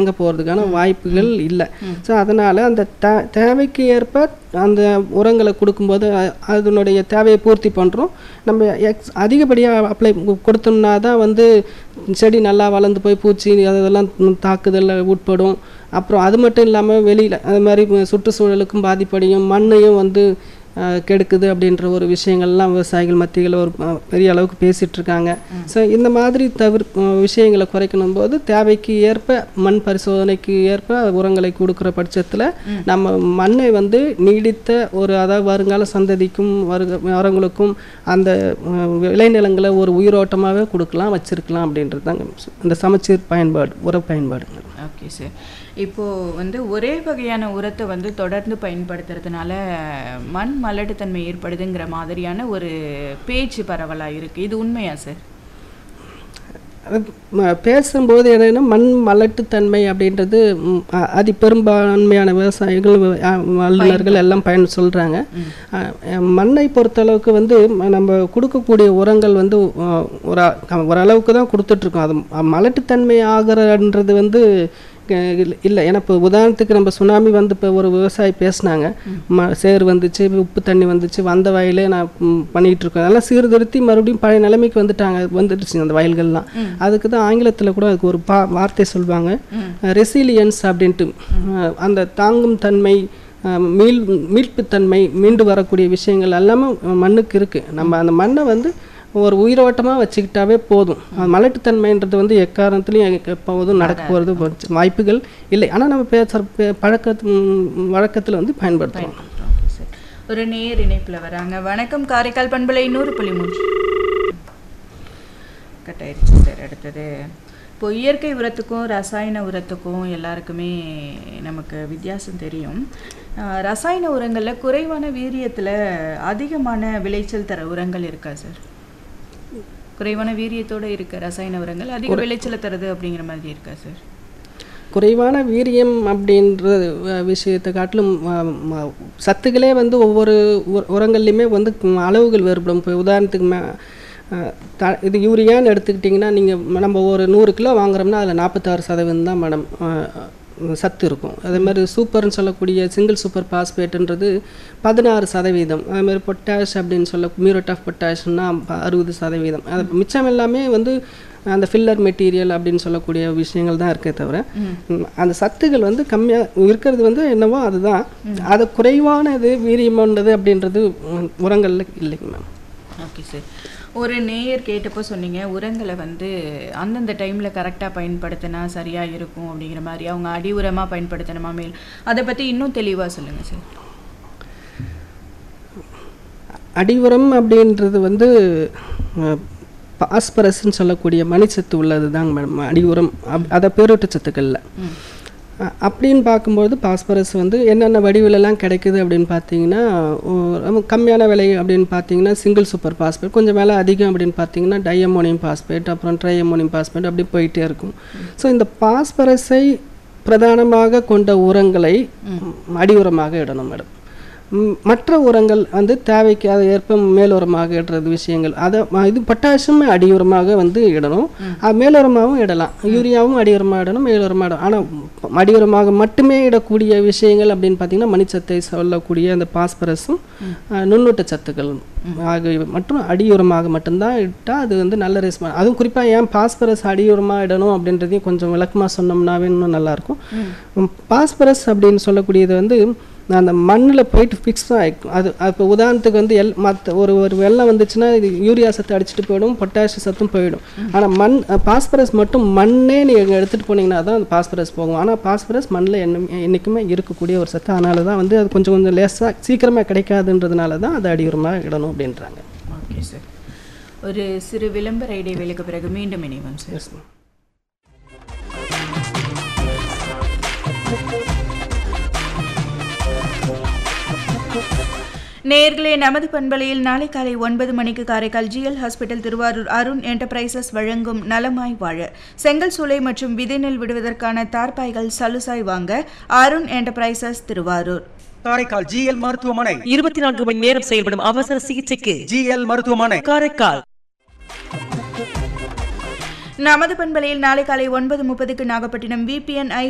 தேங்க போகிறதுக்கான வாய்ப்புகள் இல்லை ஸோ அதனால் அந்த தே தேவைக்கு ஏற்ப அந்த உரங்களை கொடுக்கும்போது அ- அதனுடைய தேவையை பூர்த்தி பண்ணுறோம் நம்ம எக்ஸ் அதிகப்படியாக அப்ளை கொடுத்தோம்னா தான் வந்து செடி நல்லா வளர்ந்து போய் பூச்சி அதெல்லாம் தாக்குதலில் உட்படும் அப்புறம் அது மட்டும் இல்லாமல் வெளியில் அது மாதிரி சுற்றுச்சூழலுக்கும் பாதிப்படையும் மண்ணையும் வந்து அஹ், கெடுக்குது அப்படின்ற ஒரு விஷயங்கள்லாம் விவசாயிகள் மத்தியில் ஒரு அஹ், பெரிய அளவுக்கு பேசிட்டு இருக்காங்க ஸோ இந்த மாதிரி தவிர அஹ், விஷயங்களை குறைக்கணும் போது தேவைக்கு ஏற்ப மண் பரிசோதனைக்கு ஏற்ப உரங்களை கொடுக்குற பட்சத்தில் நம்ம மண்ணை வந்து நீடித்த ஒரு அதாவது வருங்கால சந்ததிக்கும் வருக வரவங்களுக்கும் அந்த அஹ், விளைநிலங்களை ஒரு உயிரோட்டமாகவே கொடுக்கலாம் வச்சிருக்கலாம் அப்படின்றது தாங்க இந்த சமச்சீர் பயன்பாடு உர பயன்பாடுங்க ஓகே சார் இப்போது வந்து ஒரே வகையான உரத்தை வந்து தொடர்ந்து பயன்படுத்துறதுனால மண் மலட்டுத்தன்மை ஏற்படுதுங்கிற மாதிரியான ஒரு பேச்சு பரவலாக இருக்குது இது உண்மையா சார் அது ம- பேசும்போது என்னன்னா மண் மலட்டுத்தன்மை அப்படின்றது ம், அ- அதி பெரும்பான்மையான விவசாயிகள் வ- அ, வல்லுநர்கள் எல்லாம் பயன் சொல்கிறாங்க மண்ணை பொறுத்தளவுக்கு வந்து ம- நம்ம கொடுக்கக்கூடிய உரங்கள் வந்து அ, ஒரு அ- க- ஓரளவுக்கு தான் கொடுத்துட்ருக்கோம் அது ம- மலட்டுத்தன்மை ஆகிறன்றது வந்து இல்லை ஏன்னா இப்போ உதாரணத்துக்கு நம்ம சுனாமி வந்து இப்போ ஒரு விவசாயி பேசுனாங்க ம சேறு வந்துச்சு உப்பு தண்ணி வந்துச்சு வந்த வயலே நான் ம், பண்ணிட்டு இருக்கேன் அதெல்லாம் சீர்திருத்தி மறுபடியும் பழைய நிலைமைக்கு வந்துட்டாங்க வந்துடுச்சு அந்த வயல்கள்லாம் அதுக்கு தான் ஆங்கிலத்தில் கூட அதுக்கு ஒரு பா வார்த்தை சொல்லுவாங்க ரெசிலியன்ஸ் அப்படின்ட்டு அஹ், அந்த தாங்கும் தன்மை அஹ், மீள் மீட்புத்தன்மை மீண்டு வரக்கூடிய விஷயங்கள் எல்லாமே மண்ணுக்கு இருக்குது நம்ம அந்த மண்ணை வந்து ஒரு உயிரோட்டமாக வச்சுக்கிட்டாவே போதும் அது மலட்டுத்தன்மைன்றது வந்து எக்காரணத்துலையும் எப்போதும் நடக்க போகிறது வாய்ப்புகள் இல்லை ஆனால் நம்ம பேசுகிற பே- பழக்க வழக்கத்தில் வந்து பயன்படுத்துகிறோம் ஓகே சார் ஒரு நேர் இணைப்பில் வராங்க வணக்கம் காரைக்கால் பண்பலை நூறு புள்ளி மூன்று கட் ஆயிடுச்சு சார் அடுத்தது இப்போ இயற்கை உரத்துக்கும் ரசாயன உரத்துக்கும் எல்லாருக்குமே நமக்கு வித்தியாசம் தெரியும் ஆஹ், ரசாயன உரங்களில் குறைவான வீரியத்தில் அதிகமான விளைச்சல் தர உரங்கள் இருக்கா சார் குறைவான வீரியத்தோட இருக்க ரசாயன உரங்கள் அதிக விளைச்சலை தருது அப்படிங்கிற மாதிரி இருக்கா சார் குறைவான வீரியம் அப்படின்ற அஹ், விஷயத்தை காட்டிலும் அஹ், ம- சத்துக்களே வந்து ஒவ்வொரு உர- உரங்கள்லையுமே வந்து ம், அளவுகள் வேறுபடும் இப்போ உதாரணத்துக்கு மே அஹ், த இது யூரியான்னு எடுத்துக்கிட்டிங்கன்னா நீங்கள் நம்ம ஒரு நூறு கிலோ வாங்குறோம்னா அதில் நாற்பத்தாறு சதவீதம் தான் மேடம் சத்து இருக்கும் அதே மாதிரி சூப்பர்னு சொல்லக்கூடிய சிங்கிள் சூப்பர் பாஸ்பேட்டுன்றது பதினாறு சதவீதம் அதே மாதிரி பொட்டாஷ் அப்படின்னு சொல்ல மியூரட் ஆஃப் பொட்டாஷ்னா அறுபது சதவீதம் அது மிச்சம் எல்லாமே வந்து அந்த ஃபில்லர் மெட்டீரியல் அப்படின்னு சொல்லக்கூடிய விஷயங்கள் தான் இருக்கே தவிர ம், அந்த சத்துகள் வந்து கம்மியாக இருக்கிறது வந்து என்னவோ அதுதான் அது குறைவானது வீரியமானது அப்படின்றது ம், உரங்கள்ல இல்லைங்க மேம் ஓகே சார் ஒரு நேயர் கேட்டப்போ சொன்னீங்க உரங்களை வந்து அந்தந்த டைமில் கரெக்டாக பயன்படுத்தினா சரியாக இருக்கும் அப்படிங்கிற மாதிரி அவங்க அடி உரமாக பயன்படுத்தணுமா மேல் அதை பற்றி இன்னும் தெளிவாக சொல்லுங்கள் சார் அடி உரம் அப்படின்றது வந்து பாஸ்பரஸ்ன்னு சொல்லக்கூடிய மணிச்சத்து உள்ளது தாங்க மேடம் அடி உரம் அப் அதை பேரூட்ட சத்துக்களில் அ- அப்படின்னு பார்க்கும்போது பாஸ்பரஸ் வந்து என்னென்ன வடிவிலெல்லாம் கிடைக்குது அப்படின்னு பார்த்தீங்கன்னா ஓ- ரொம்ப கம்மியான விலை அப்படின்னு பார்த்தீங்கன்னா சிங்கிள் சூப்பர் பாஸ்பேட் கொஞ்சம் விலை அதிகம் அப்படின்னு பார்த்தீங்கன்னா டையமோனியம் பாஸ்பேட் அப்புறம் ட்ரையமோனியம் பாஸ்பேட் அப்படி போயிட்டே இருக்கும் ஸோ இந்த பாஸ்பரஸை பிரதானமாக கொண்ட உரங்களை அடி உரமாக இடணும் மேடம் ம், மற்ற உரங்கள் வந்து தேவைக்கு அதை ஏற்ப மேல் உரமாக இடுறது விஷயங்கள் அதை ம- இது பொட்டாசியம் அடி உரமாக வந்து இடணும் அது மேல் உரமாகவும் இடலாம் யூரியாவும் அடி உரமாக இடணும் மேல் உரமாக இடணும் ஆனால் அடி உரமாக மட்டுமே இடக்கூடிய விஷயங்கள் அப்படின்னு பார்த்தீங்கன்னா மணிச்சத்தை சொல்லக்கூடிய அந்த பாஸ்பரஸும் அஹ், நுண்ணூட்ட சத்துக்கள் ஆகியவை மற்றும் அடி உரமாக மட்டும்தான் இட்டால் அது வந்து நல்ல ரெஸ்பான்ஸ் அதுவும் குறிப்பாக ஏன் பாஸ்பரஸ் அடி உரமாக இடணும் அப்படின்றதையும் கொஞ்சம் விளக்கமாக சொன்னோம்னாவே இன்னும் நல்லாயிருக்கும் பாஸ்பரஸ் அப்படின்னு சொல்லக்கூடியது வந்து அந்த மண்ணில் போயிட்டு ஃபிக்ஸ் ஆகிக்கும் அது இப்போ உதாரணத்துக்கு வந்து எல் மற்ற ஒரு ஒரு வெள்ளம் வந்துச்சுன்னா இது யூரியா சத்து அடிச்சுட்டு போயிடும் பொட்டாஷ் சத்தும் போயிடும் ஆனால் மண் பாஸ்பரஸ் மட்டும் மண்ணே நீங்கள் எடுத்துகிட்டு போனீங்கன்னா தான் அந்த பாஸ்பரஸ் போகும் ஆனால் பாஸ்பரஸ் மண்ணில் என்ன என்றைக்குமே இருக்கக்கூடிய ஒரு சத்து அதனால தான் வந்து அது கொஞ்சம் கொஞ்சம் லேசாக சீக்கிரமாக கிடைக்காதுன்றதுனால தான் அது அடியுரமாக இடணும் அப்படின்றாங்க ஓகே சார் ஒரு சிறு விளம்பர இடைவேளைக்கு பிறகு மீண்டும் இணைவோம் சார் எஸ் மேம் நேர்களே நமது பண்பலையில் நாளை காலை ஒன்பது மணிக்கு Karaikal GL hospital Thiruvarur Arun enterprises வழங்கும் நலமாய் வாழ செங்கல் சூளை மற்றும் விதைநெல் விடுவதற்கான தார்பாய்கள் சலுசாய் வாங்க அருண் என்டர்பிரைசஸ் திருவாரூர் காரைக்கால் ஜிஎல் மருத்துவமனை இருபத்தி நான்கு மணி நேரம் செயல்படும் அவசர சிகிச்சைக்கு ஜிஎல் மருத்துவமனை காரைக்கால் நமது பண்பலையில் நாளை காலை ஒன்பது முப்பதுக்கு நாகப்பட்டினம் விபிஎன் ஐ